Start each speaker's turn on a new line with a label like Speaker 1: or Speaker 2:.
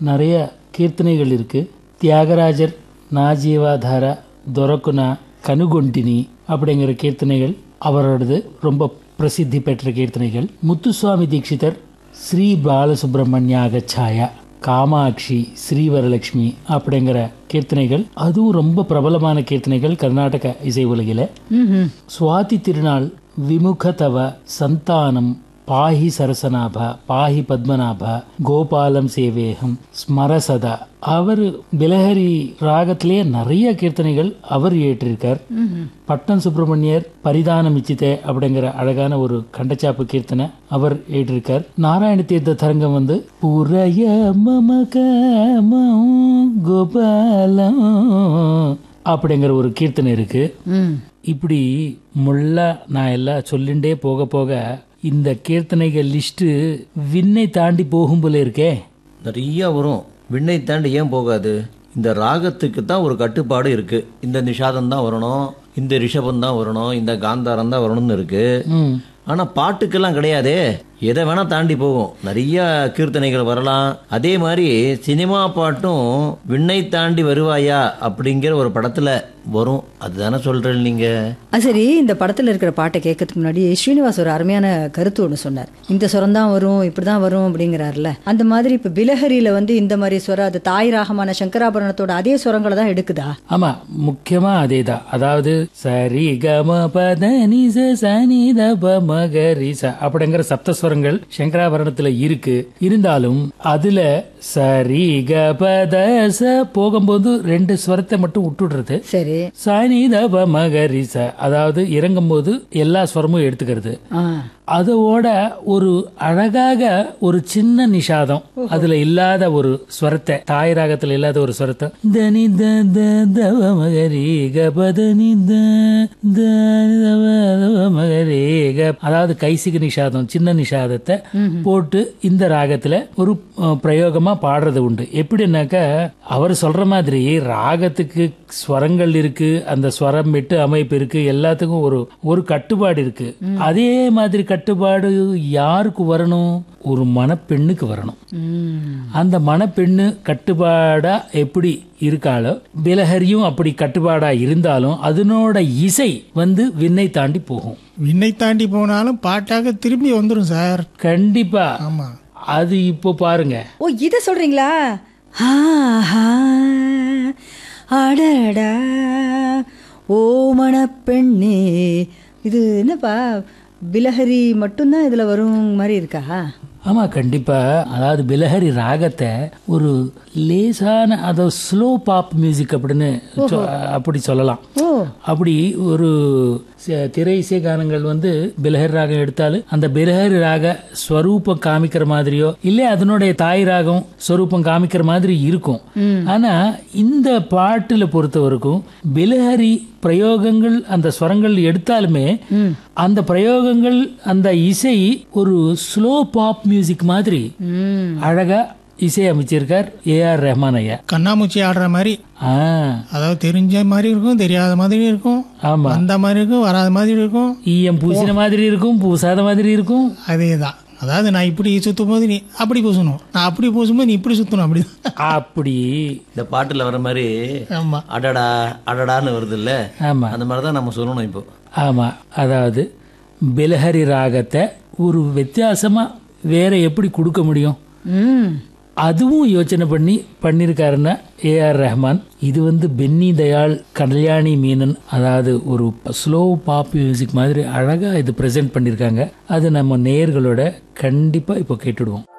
Speaker 1: நிறைய கீர்த்தனைகள் இருக்கு தியாகராஜர் நாஜீவாதார துரக்குனா கனுகொண்டினி அப்படிங்கிற கீர்த்தனைகள் அவரோடது ரொம்ப பிரசித்தி பெற்ற கீர்த்தனைகள் முத்துசுவாமி தீட்சிதர் ஸ்ரீ பாலசுப்ரமணியாக சாயா காமாட்சி ஸ்ரீவரலட்சுமி அப்படிங்கிற கீர்த்தனைகள் அதுவும் ரொம்ப பிரபலமான கீர்த்தனைகள் கர்நாடக இசை உலகில
Speaker 2: ம்ஹும்.
Speaker 1: சுவாதி திருநாள் விமுகதவ சந்தானம் பாஹி சரசநாப பாஹி பத்மநாப கோபாலம் சேவேகம் ஸ்மரசதா அவர் பிலஹரி ராகத்திலேயே நிறைய கீர்த்தனைகள் அவர் இயற்றிருக்கார் பட்டன் சுப்பிரமணியர் பரிதானம் இச்சித்தே அப்படிங்கிற அழகான ஒரு கண்டச்சாப்பு கீர்த்தனை அவர் ஏற்றிருக்கார் நாராயண தீர்த்த தரங்கம் வந்து புரய மமகமம் கோபாலம் அப்படிங்கிற ஒரு கீர்த்தனை இருக்கு
Speaker 2: ம்.
Speaker 1: இப்படி முள்ள நான் எல்லாம் சொல்லிண்டே போக போக இந்த கீர்த்தனைகள் லிஸ்ட் விண்ணை தாண்டி போகும் போல இருக்கே
Speaker 3: நிறைய வரும் விண்ணை தாண்டி ஏன் போகாது இந்த ராகத்துக்கு தான் ஒரு கட்டுப்பாடு இருக்கு இந்த நிஷாதம் தான் வரணும் இந்த ரிஷபம் தான் வரணும் இந்த காந்தாரம் தான் வரணும்னு இருக்கு
Speaker 1: ம்
Speaker 3: ஆனா பாட்டுக்கெல்லாம் கிடையாதே எதை வேணா தாண்டி போகும் நிறைய கீர்த்தனைகள் வரலாம் அதே மாதிரி சினிமா பாட்டும் விண்ணை தாண்டி வருவாயா அப்படிங்கிற ஒரு படத்துல வரும் அதுதானே சொல்றேன் நீங்க
Speaker 2: அது சரி இந்த படத்துல இருக்கிற பாட்டை கேட்கறதுக்கு முன்னாடி ஸ்ரீனிவாஸ் ஒரு அருமையான கருத்து ஒன்று சொன்னார் இந்த சுரம் தான் வரும் இப்படிதான் வரும் அப்படிங்கிறாருல அந்த மாதிரி இப்ப பிலஹரியில வந்து இந்த மாதிரி சுரம் அது தாய் ராகமான சங்கராபரணத்தோட அதே சுரங்களை தான் எடுக்குதா
Speaker 1: ஆமா முக்கியமா அதேதான் அதாவது சரி கம பத நிச சனி தப மகரி ச அப்படிங்கிற சப்தஸ்வரங்கள் சங்கராபரணத்துல இருக்கு இருந்தாலும் அதுல சரி க பத ச போகும்போது ரெண்டு ஸ்வரத்தை மட்டும் விட்டுடுறது
Speaker 2: சரி
Speaker 1: சனி தப மகரி ச அதாவது இறங்கும் போது எல்லா ஸ்வரமும் எடுத்துக்கிறது
Speaker 2: ஆ
Speaker 1: அதோட ஒரு அழகாக ஒரு சின்ன நிஷாதம் அதுல இல்லாத ஒரு ஸ்வரத்தை தாய் ராகத்துல இல்லாத ஒரு ஸ்வரத்தை தனி த த தவ மகரி கபதனி த த தவ தவ மகரி க அதாவது கைசிக நிஷாதம் சின்ன நிஷாதத்தை போட்டு இந்த ராகத்துல ஒரு அஹ், பிரயோகமா பாடுறது உண்டு எப்படின்னாக்க அவர் சொல்ற மாதிரி ராகத்துக்கு ஸ்வரங்கள் இருக்கு அந்த ஸ்வரம் விட்டு அமைப்பு இருக்கு எல்லாத்துக்கும் ஒரு ஒரு கட்டுப்பாடு இருக்கு அதே மாதிரி கட்டுப்பாடு யாருக்கு வரணும் ஒரு மணப்பெண்ணுக்கு வரணும்
Speaker 2: ம்.
Speaker 1: அந்த மணப்பெண்ணு கட்டுப்பாடா எப்படி இருக்காளோ பிலஹரியும் அப்படி கட்டுப்பாடா இருந்தாலும் அதனோட இசை வந்து விண்ணை தாண்டி போகும்
Speaker 4: விண்ணை தாண்டி போனாலும் பாட்டாக திரும்பி வந்துடும் சார்
Speaker 1: கண்டிப்பா
Speaker 4: ஆமா
Speaker 1: அது இப்போ பாருங்க
Speaker 2: ஓ இத சொல்றீங்களா ஆஹா, அடடா ஓ மணப்பெண்ணே இது என்னப்பா பிலஹரி மட்டும்தான் இதுல வரும் மாதிரி இருக்கா
Speaker 1: ஆமா கண்டிப்பா அதாவது பிலஹரி ராகத்தை ஒரு லேசான அதை ஸ்லோ பாப் மியூசிக் அப்படின்னு சொ- அப்படி சொல்லலாம்
Speaker 2: ஓ
Speaker 1: அப்படி ஒரு ச- திரை இசை கானங்கள் வந்து பிலஹரி ராகம் எடுத்தாலும் அந்த பிலஹரி ராக ஸ்வரூபம் காமிக்கிற மாதிரியோ இல்ல அதனுடைய தாய் ராகம் ஸ்வரூபம் காமிக்கிற மாதிரி இருக்கும் ஆனா இந்த பாட்டுல பொறுத்த வரைக்கும் பிலஹரி பிரயோகங்கள் அந்த ஸ்வரங்கள் எடுத்தாலுமே அந்த பிரயோகங்கள் அந்த இசை ஒரு ஸ்லோ பாப் மியூசிக் மாதிரி
Speaker 2: ம்
Speaker 1: அழகா இசை அமைச்சிருக்கார் ஏ ஆர் ரஹ்மான் ஐயா
Speaker 4: கண்ணாமூச்சி ஆடுற மாதிரி
Speaker 1: ஆ
Speaker 4: அதாவது தெரிஞ்ச மாதிரி இருக்கும் தெரியாத மாதிரி இருக்கும்
Speaker 1: ஆமா
Speaker 4: வந்த மாதிரி இருக்கும் வராத மாதிரி இருக்கும்
Speaker 1: ஈயம் பூசின மாதிரி இருக்கும் பூசாத மாதிரி இருக்கும்
Speaker 4: அதே தான் அதாவது நான் இப்படி சுத்தும் போது நீ அப்படி பூசணும் நான் அப்படி பூசும்போது நீ இப்படி சுத்தணும் அப்படி
Speaker 1: அப்படி
Speaker 3: இந்த பாட்டுல வர மாதிரி
Speaker 4: ஆமா
Speaker 3: அடடா அடடான்னு வருது இல்ல
Speaker 1: ஆமா
Speaker 3: அந்த மாதிரி தான் நம்ம சொல்லணும் இப்போ
Speaker 1: ஆமா அதாவது பிலஹரி ராகத்தை ஒரு வித்தியாசமா வேற எப்படி கொடுக்க முடியும்
Speaker 2: ம்
Speaker 1: அதுவும் யோசனை பண்ணி பண்ணியிருக்காருன்னா ஏ ஆர் ரஹ்மான் இது வந்து பென்னி தயாள் கல்யாணி மீனன் அதாவது ஒரு ஸ்லோ பாப் மியூசிக் மாதிரி அழகா இது பிரசன்ட் பண்ணியிருக்காங்க அது நம்ம நேயர்களோட கண்டிப்பா இப்போ கேட்டுடுவோம்